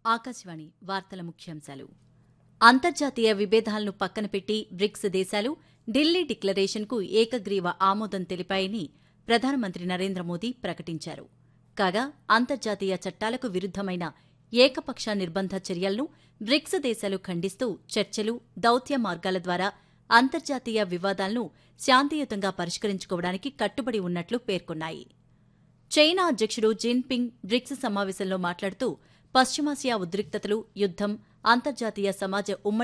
ఆకాశవాణి వార్తల ముఖ్యాంశాలు అంతర్జాతీయ విభేదాలను పక్కన పెట్టి బ్రిక్స్ దేశాలు ఢిల్లీ డిక్లరేషన్కు ఏకగ్రీవ ఆమోదం తెలిపాయని ప్రధానమంత్రి నరేంద్ర మోదీ ప్రకటించారు కాగా అంతర్జాతీయ చట్టాలకు విరుద్దమైన ఏకపక్ష నిర్బంధ చర్యలను బ్రిక్స్ దేశాలు ఖండిస్తూ చర్చలు దౌత్య మార్గాల ద్వారా అంతర్జాతీయ వివాదాలను శాంతియుతంగా పరిష్కరించుకోవడానికి కట్టుబడి ఉన్నట్లు పేర్కొన్నాయి చైనా అధ్యక్షుడు జిన్పింగ్ బ్రిక్స్ సమావేశంలో మాట్లాడుతూ పశ్చిమాసియా ఉద్రిక్తతలు యుద్దం అంతర్జాతీయ సమాజ ఉమ్మడి